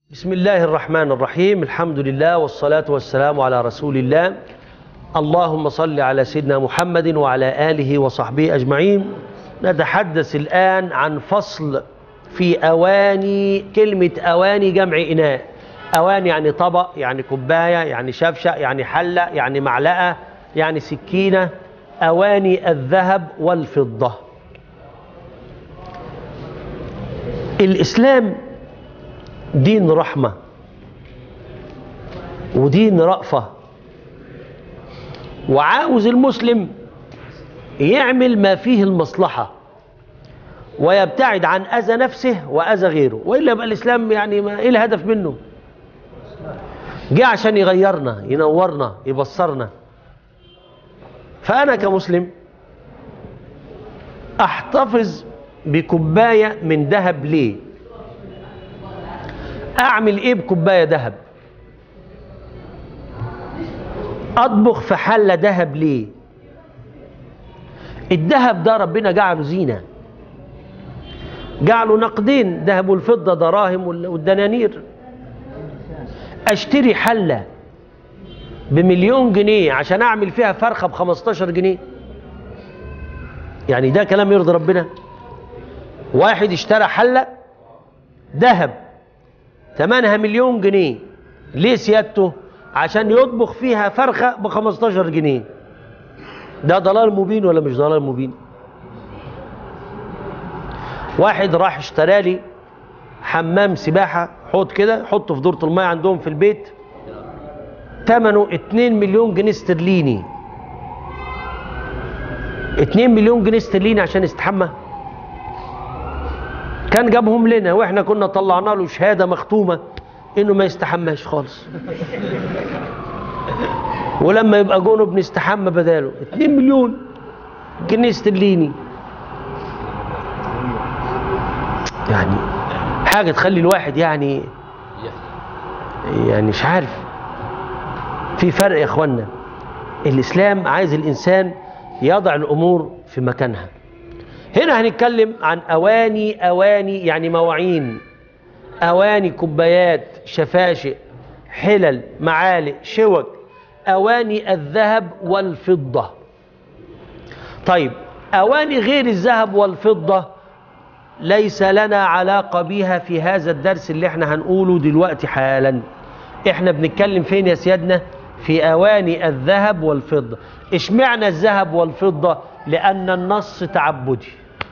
بسم الله الرحمن الرحيم الحمد لله والصلاة والسلام على رسول الله اللهم صل على سيدنا محمد وعلى آله وصحبه أجمعين نتحدث الآن عن فصل في أواني كلمة أواني جمع إناء أواني يعني طبق يعني كوباية يعني شفشة يعني حلة يعني معلقة يعني سكينة أواني الذهب والفضة الإسلام دين رحمة ودين رأفة وعاوز المسلم يعمل ما فيه المصلحة ويبتعد عن أذى نفسه وأذى غيره وإلا يبقى الإسلام يعني ما إيه الهدف منه جه عشان يغيرنا ينورنا يبصرنا فأنا كمسلم أحتفظ بكوباية من ذهب ليه اعمل ايه بكوبايه ذهب اطبخ في حله ذهب ليه الذهب ده ربنا جعله زينه جعله نقدين ذهب والفضه دراهم والدنانير اشتري حله بمليون جنيه عشان اعمل فيها فرخه ب 15 جنيه يعني ده كلام يرضي ربنا واحد اشترى حله ذهب ثمنها مليون جنيه ليه سيادته عشان يطبخ فيها فرخة ب 15 جنيه ده ضلال مبين ولا مش ضلال مبين واحد راح اشترى لي حمام سباحة حوض كده حطه في دورة الماء عندهم في البيت ثمنه 2 مليون جنيه استرليني 2 مليون جنيه استرليني عشان يستحمى كان جابهم لنا واحنا كنا طلعنا له شهاده مختومه انه ما يستحماش خالص ولما يبقى جونه بنستحمى بداله 2 مليون جنيه استرليني يعني حاجه تخلي الواحد يعني يعني مش عارف في فرق يا اخوانا الاسلام عايز الانسان يضع الامور في مكانها هنا هنتكلم عن أواني أواني يعني مواعين أواني كوبايات شفاشق حلل معالق شوك أواني الذهب والفضة طيب أواني غير الذهب والفضة ليس لنا علاقة بها في هذا الدرس اللي احنا هنقوله دلوقتي حالا احنا بنتكلم فين يا سيادنا في أواني الذهب والفضة اشمعنى الذهب والفضة لأن النص تعبدي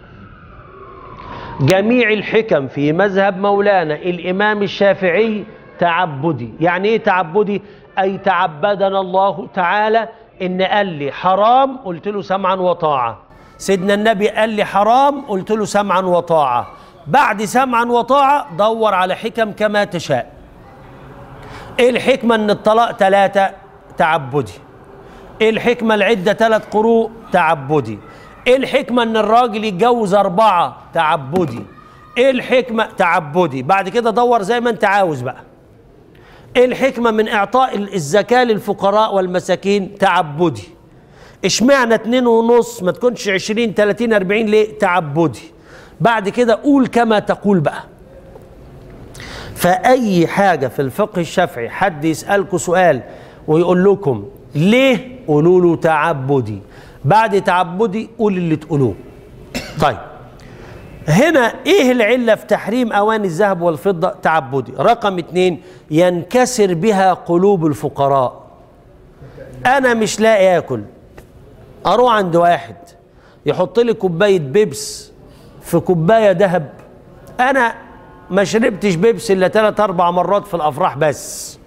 جميع الحكم في مذهب مولانا الإمام الشافعي تعبدي يعني إيه تعبدي أي تعبدنا الله تعالى إن قال لي حرام قلت له سمعا وطاعة سيدنا النبي قال لي حرام قلت له سمعا وطاعة بعد سمعا وطاعة دور على حكم كما تشاء إيه الحكمة إن الطلاق ثلاثة تعبدي إيه الحكمة العدة ثلاث قروء تعبدي ايه الحكمه ان الراجل يتجوز اربعه تعبدي ايه الحكمه تعبدي بعد كده دور زي ما انت عاوز بقى ايه الحكمه من اعطاء الزكاه للفقراء والمساكين تعبدي اشمعنى اتنين ونص ما تكونش عشرين تلاتين اربعين ليه تعبدي بعد كده قول كما تقول بقى فاي حاجه في الفقه الشافعي حد يسالكم سؤال ويقول لكم ليه قولوا له تعبدي بعد تعبدي قول اللي تقولوه طيب هنا ايه العله في تحريم اواني الذهب والفضه تعبدي رقم اتنين ينكسر بها قلوب الفقراء انا مش لاقي اكل اروح عند واحد يحط لي كوبايه بيبس في كوبايه ذهب انا ما شربتش بيبس الا ثلاث اربع مرات في الافراح بس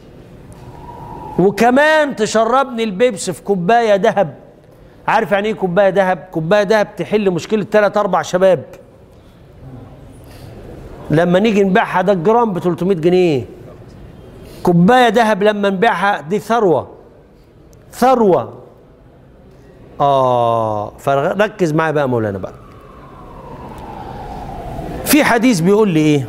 وكمان تشربني البيبس في كوبايه ذهب عارف يعني ايه كوبايه ذهب كوبايه ذهب تحل مشكله ثلاث اربع شباب لما نيجي نبيعها ده الجرام ب 300 جنيه كوبايه ذهب لما نبيعها دي ثروه ثروه اه فركز معايا بقى مولانا بقى في حديث بيقول لي ايه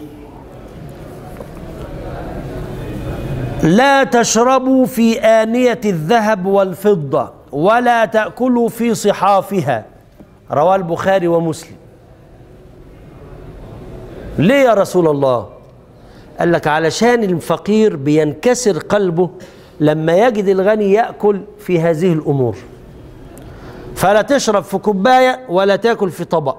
لا تشربوا في آنية الذهب والفضة ولا تأكلوا في صحافها رواه البخاري ومسلم ليه يا رسول الله قال لك علشان الفقير بينكسر قلبه لما يجد الغني ياكل في هذه الامور فلا تشرب في كوبايه ولا تاكل في طبق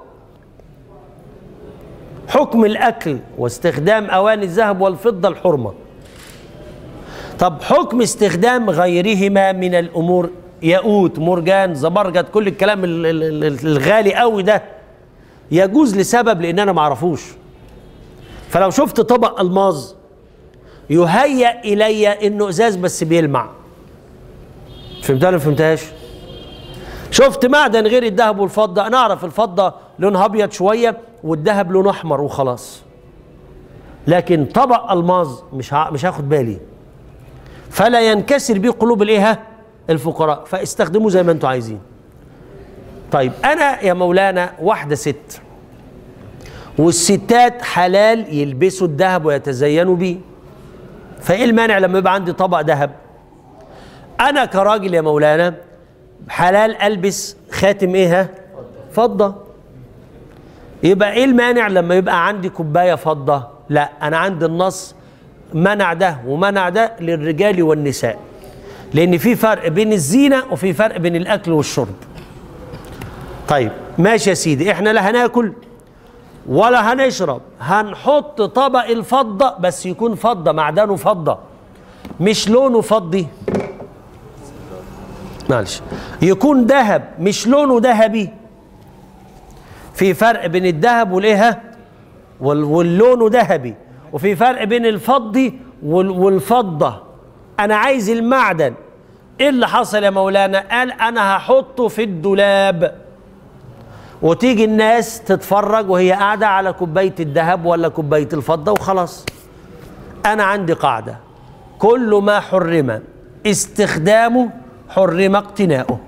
حكم الاكل واستخدام اواني الذهب والفضه الحرمه طب حكم استخدام غيرهما من الامور ياقوت مرجان زبرجد كل الكلام ال- ال- ال- الغالي قوي ده يجوز لسبب لان انا ما اعرفوش فلو شفت طبق الماظ يهيأ الي انه ازاز بس بيلمع فهمتها ولا ما فهمتهاش شفت معدن غير الذهب والفضه انا اعرف الفضه لونها ابيض شويه والذهب لونه احمر وخلاص لكن طبق الماظ مش ها مش هاخد بالي فلا ينكسر بيه قلوب الايه ها؟ الفقراء فاستخدموه زي ما انتم عايزين طيب انا يا مولانا واحده ست والستات حلال يلبسوا الذهب ويتزينوا بيه فايه المانع لما يبقى عندي طبق ذهب انا كراجل يا مولانا حلال البس خاتم ايه ها فضه يبقى ايه المانع لما يبقى عندي كوبايه فضه لا انا عندي النص منع ده ومنع ده للرجال والنساء لان في فرق بين الزينه وفي فرق بين الاكل والشرب طيب ماشي يا سيدي احنا لا هناكل ولا هنشرب هنحط طبق الفضه بس يكون فضه معدنه فضه مش لونه فضي معلش يكون ذهب مش لونه ذهبي في فرق بين الذهب والايه وال- واللون ذهبي وفي فرق بين الفضي وال- والفضه انا عايز المعدن ايه اللي حصل يا مولانا قال انا هحطه في الدولاب وتيجي الناس تتفرج وهي قاعده على كوبايه الذهب ولا كوبايه الفضه وخلاص انا عندي قاعده كل ما حرم استخدامه حرم اقتناؤه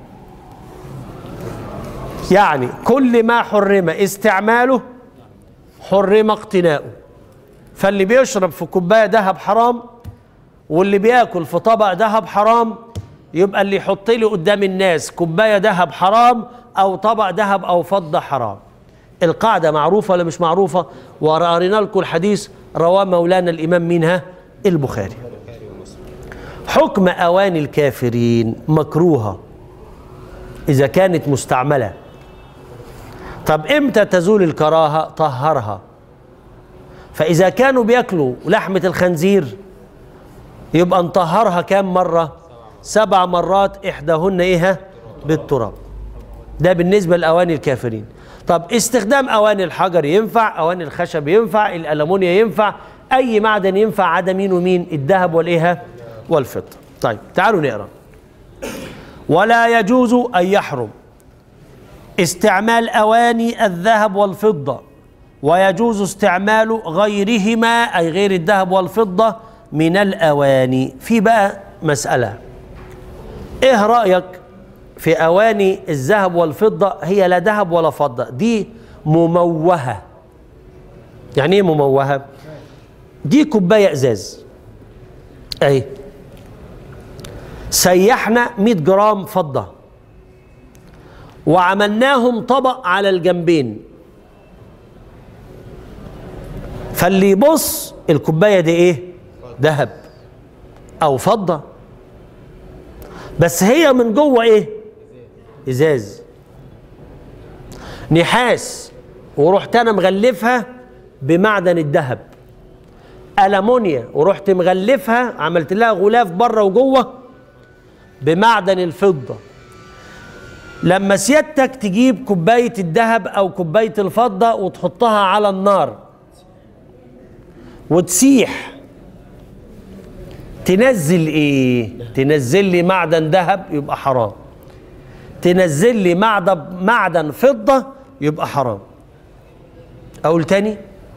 يعني كل ما حرم استعماله حرم اقتناؤه فاللي بيشرب في كوبايه ذهب حرام واللي بياكل في طبق ذهب حرام يبقى اللي يحط لي قدام الناس كوبايه ذهب حرام او طبق ذهب او فضه حرام القاعده معروفه ولا مش معروفه وقرينا لكم الحديث رواه مولانا الامام منها البخاري حكم اواني الكافرين مكروهه اذا كانت مستعمله طب امتى تزول الكراهه طهرها فاذا كانوا بياكلوا لحمه الخنزير يبقى نطهرها كام مره سبع مرات احداهن ايه بالتراب ده بالنسبه لاواني الكافرين طب استخدام اواني الحجر ينفع اواني الخشب ينفع الالومنيا ينفع اي معدن ينفع عدا مين ومين الذهب والايه والفضه طيب تعالوا نقرا ولا يجوز ان يحرم استعمال اواني الذهب والفضه ويجوز استعمال غيرهما اي غير الذهب والفضه من الاواني في بقى مساله ايه رايك في اواني الذهب والفضه هي لا ذهب ولا فضه دي مموهه يعني ايه مموهه دي كوبايه ازاز اهي سيحنا 100 جرام فضه وعملناهم طبق على الجنبين فاللي يبص الكوبايه دي ايه ذهب او فضه بس هي من جوه ايه ازاز نحاس ورحت انا مغلفها بمعدن الذهب ألمونيا ورحت مغلفها عملت لها غلاف بره وجوه بمعدن الفضة لما سيادتك تجيب كوباية الذهب أو كوباية الفضة وتحطها على النار وتسيح تنزل ايه تنزل لي معدن ذهب يبقى حرام تنزل لي معدن معدن فضة يبقى حرام اقول تاني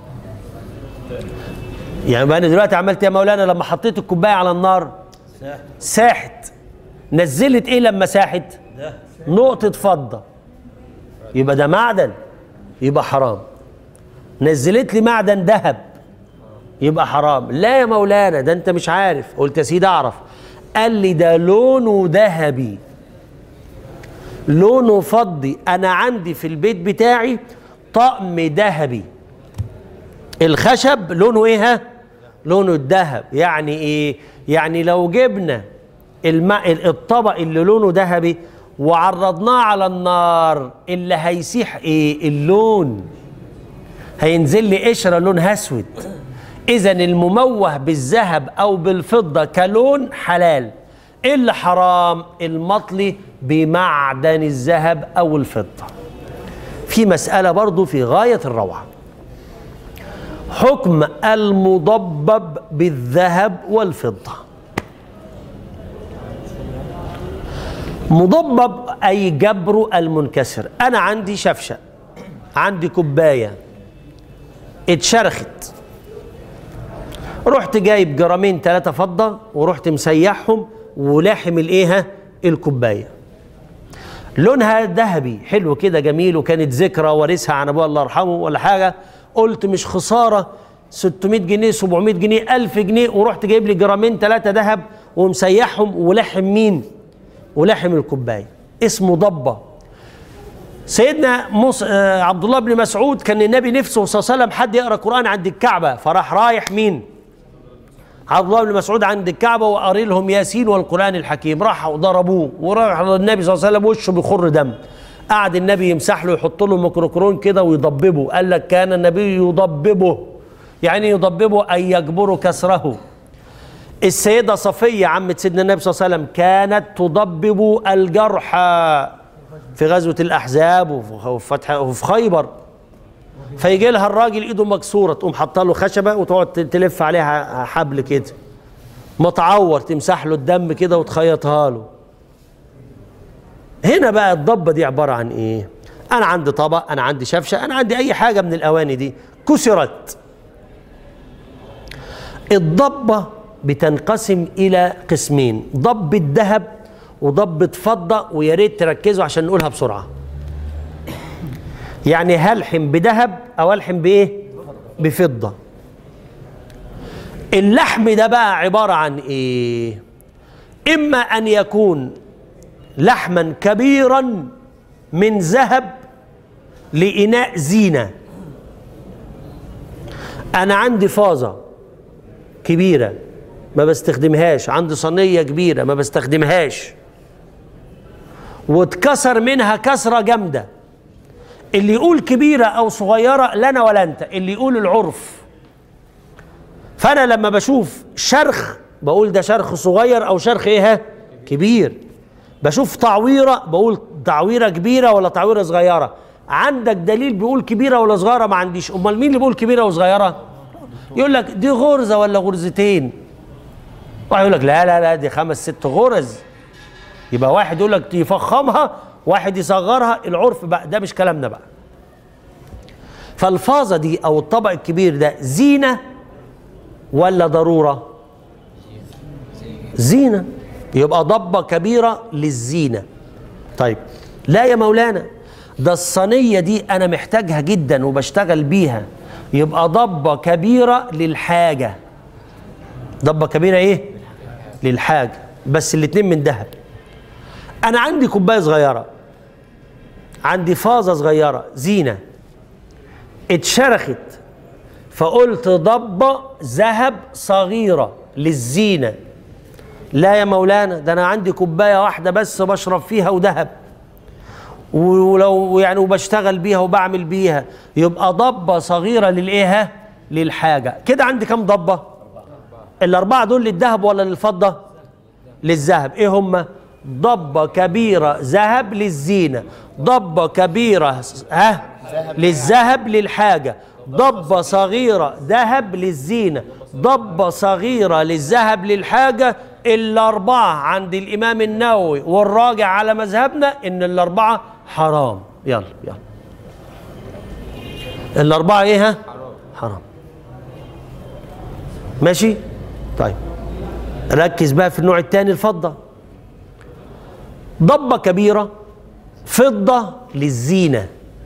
يعني بقى انا دلوقتي عملت إيه يا مولانا لما حطيت الكوبايه على النار ساحت نزلت ايه لما ساحت نقطه فضه يبقى ده معدن يبقى حرام نزلت لي معدن ذهب يبقى حرام لا يا مولانا ده انت مش عارف قلت يا سيدي اعرف قال لي ده لونه ذهبي لونه فضي انا عندي في البيت بتاعي طقم ذهبي الخشب لونه ايه ها لونه الذهب يعني ايه يعني لو جبنا الماء الطبق اللي لونه ذهبي وعرضناه على النار اللي هيسيح ايه اللون هينزل لي قشره لونها اسود اذا المموه بالذهب او بالفضه كلون حلال ايه اللي حرام المطلي بمعدن الذهب او الفضه في مساله برضو في غايه الروعه حكم المضبب بالذهب والفضه مضبب اي جبر المنكسر انا عندي شفشه عندي كوبايه اتشرخت رحت جايب جرامين ثلاثة فضة ورحت مسيحهم ولاحم الايه ها؟ الكوباية لونها ذهبي حلو كده جميل وكانت ذكرى وارثها عن ابوها الله يرحمه ولا حاجة قلت مش خسارة 600 جنيه 700 جنيه 1000 جنيه ورحت جايب لي جرامين ثلاثة ذهب ومسيحهم ولحم مين؟ ولحم الكوباية اسمه ضبة سيدنا مص... آه عبد الله بن مسعود كان النبي نفسه صلى الله عليه وسلم حد يقرا قران عند الكعبه فراح رايح مين؟ عبد الله بن مسعود عند الكعبه وقاري لهم ياسين والقران الحكيم راحوا ضربوه وراح النبي صلى الله عليه وسلم وشه بيخر دم قعد النبي يمسح له يحط له ميكروكرون كده ويضببه قال لك كان النبي يضببه يعني يضببه اي يجبر كسره السيده صفيه عمه سيدنا النبي صلى الله عليه وسلم كانت تضبب الجرحى في غزوه الاحزاب وفي فتح وفي خيبر فيجي لها الراجل ايده مكسوره تقوم حاطه له خشبه وتقعد تلف عليها حبل كده متعور تمسح له الدم كده وتخيطها له هنا بقى الضبه دي عباره عن ايه انا عندي طبق انا عندي شفشه انا عندي اي حاجه من الاواني دي كسرت الضبه بتنقسم الى قسمين ضب الذهب وضبة فضة ويا ريت تركزوا عشان نقولها بسرعة يعني هلحم بذهب أو ألحم بإيه؟ بفضة اللحم ده بقى عبارة عن إيه؟ إما أن يكون لحما كبيرا من ذهب لإناء زينة أنا عندي فازة كبيرة ما بستخدمهاش عندي صينية كبيرة ما بستخدمهاش واتكسر منها كسرة جامدة اللي يقول كبيرة أو صغيرة لنا ولا أنت اللي يقول العرف فأنا لما بشوف شرخ بقول ده شرخ صغير أو شرخ إيه كبير بشوف تعويرة بقول تعويرة كبيرة ولا تعويرة صغيرة عندك دليل بيقول كبيرة ولا صغيرة ما عنديش أمال مين اللي بيقول كبيرة وصغيرة يقول لك دي غرزة ولا غرزتين واحد يقول لك لا لا لا دي خمس ست غرز يبقى واحد يقول لك يفخمها واحد يصغرها العرف بقى ده مش كلامنا بقى فالفاظة دي او الطبق الكبير ده زينة ولا ضرورة زينة يبقى ضبة كبيرة للزينة طيب لا يا مولانا ده الصينية دي انا محتاجها جدا وبشتغل بيها يبقى ضبة كبيرة للحاجة ضبة كبيرة ايه للحاجة بس الاتنين من ذهب انا عندي كوبايه صغيره عندي فازه صغيره زينه اتشرخت فقلت ضبه ذهب صغيره للزينه لا يا مولانا ده انا عندي كوبايه واحده بس بشرب فيها وذهب ولو يعني وبشتغل بيها وبعمل بيها يبقى ضبه صغيره للايه للحاجه كده عندي كام ضبه الاربعه دول للذهب ولا للفضه للذهب ايه هم ضبة كبيرة ذهب للزينة ضبة كبيرة ها للذهب للحاجة ضبة صغيرة ذهب للزينة ضبة صغيرة للذهب للحاجة الأربعة عند الإمام النووي والراجع على مذهبنا إن الأربعة حرام يلا يلا الأربعة إيه ها؟ حرام ماشي؟ طيب ركز بقى في النوع الثاني الفضة ضبة كبيرة فضة للزينة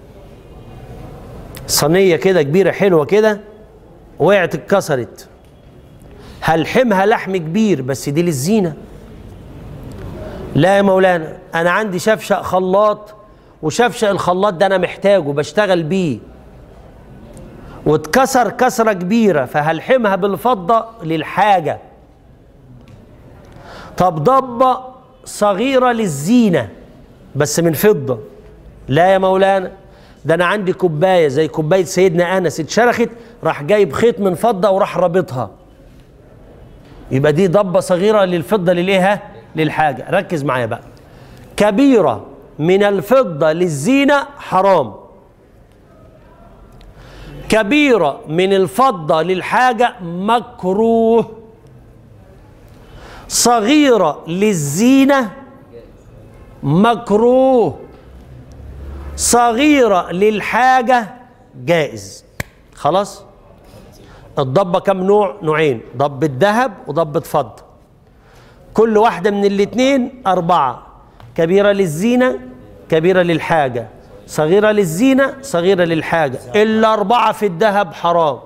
صينية كده كبيرة حلوة كده وقعت اتكسرت هلحمها لحم كبير بس دي للزينة لا يا مولانا أنا عندي شفشق خلاط وشفشق الخلاط ده أنا محتاجه بشتغل بيه واتكسر كسرة كبيرة فهلحمها بالفضة للحاجة طب ضبة صغيرة للزينة بس من فضة لا يا مولانا ده أنا عندي كوباية زي كوباية سيدنا أنس اتشرخت راح جايب خيط من فضة وراح رابطها يبقى دي ضبة صغيرة للفضة للإيه ها؟ للحاجة ركز معايا بقى كبيرة من الفضة للزينة حرام كبيرة من الفضة للحاجة مكروه صغيرة للزينة مكروه صغيرة للحاجة جائز خلاص الضبة كم نوع نوعين ضبة ذهب وضبة فضة كل واحدة من الاتنين أربعة كبيرة للزينة كبيرة للحاجة صغيرة للزينة صغيرة للحاجة إلا أربعة في الذهب حرام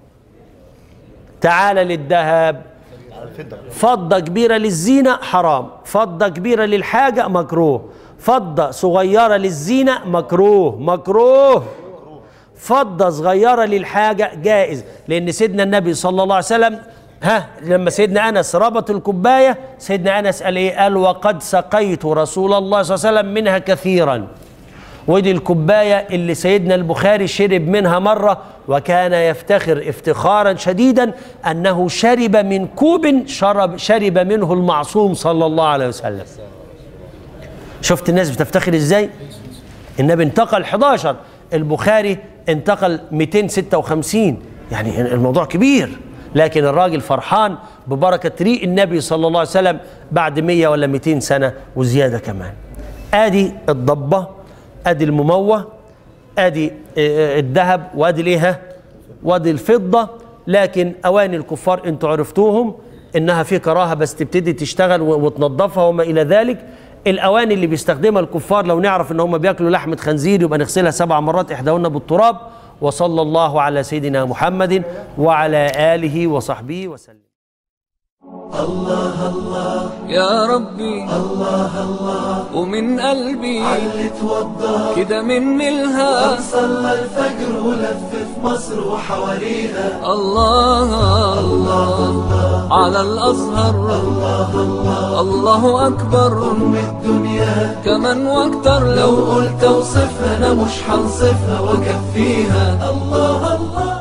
تعال للذهب فضة كبيرة للزينة حرام فضة كبيرة للحاجة مكروه فضة صغيرة للزينة مكروه مكروه فضة صغيرة للحاجة جائز لأن سيدنا النبي صلى الله عليه وسلم ها لما سيدنا أنس ربط الكوباية سيدنا أنس قال إيه قال وقد سقيت رسول الله صلى الله عليه وسلم منها كثيرا ودي الكوباية اللي سيدنا البخاري شرب منها مرة وكان يفتخر افتخارا شديدا أنه شرب من كوب شرب, شرب منه المعصوم صلى الله عليه وسلم شفت الناس بتفتخر ازاي النبي انتقل 11 البخاري انتقل 256 يعني الموضوع كبير لكن الراجل فرحان ببركة ريق النبي صلى الله عليه وسلم بعد 100 ولا 200 سنة وزيادة كمان ادي الضبة ادي المموه ادي الذهب وادي الايه وادي الفضه لكن اواني الكفار انتوا عرفتوهم انها في كراهه بس تبتدي تشتغل وتنظفها وما الى ذلك الاواني اللي بيستخدمها الكفار لو نعرف ان هم بياكلوا لحمه خنزير يبقى نغسلها سبع مرات احداهن بالتراب وصلى الله على سيدنا محمد وعلى اله وصحبه وسلم الله الله يا ربي الله الله ومن قلبي علي توضى كده مني الها صلى الفجر ولف في مصر وحواليها الله الله على الأزهر الله الله الله أكبر أم الدنيا كمان واكتر لو لو قلت اوصفها انا مش هنصفها واكفيها الله الله